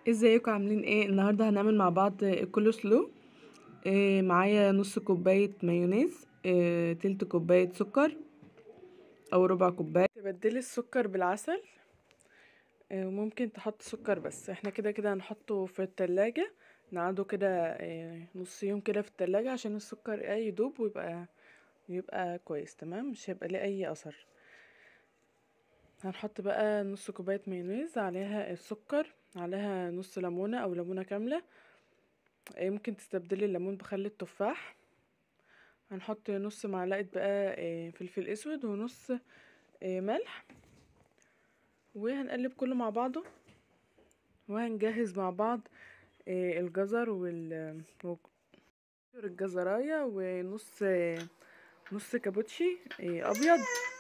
ازيكم عاملين ايه النهارده هنعمل مع بعض الكول سلو إيه معايا نص كوبايه مايونيز إيه تلت كوبايه سكر او ربع كوبايه تبدلي السكر بالعسل إيه وممكن تحط سكر بس احنا كده كده هنحطه في التلاجة نقعده كده إيه نص يوم كده في التلاجة عشان السكر ايه يدوب ويبقى يبقى كويس تمام مش هيبقى ليه اي اثر هنحط بقى نص كوبايه مايونيز عليها السكر عليها نص ليمونه او ليمونه كامله ممكن تستبدلي الليمون بخل التفاح هنحط نص معلقه بقى فلفل اسود ونص ملح وهنقلب كله مع بعضه وهنجهز مع بعض الجزر وال الجزرايه ونص نص كابوتشي ابيض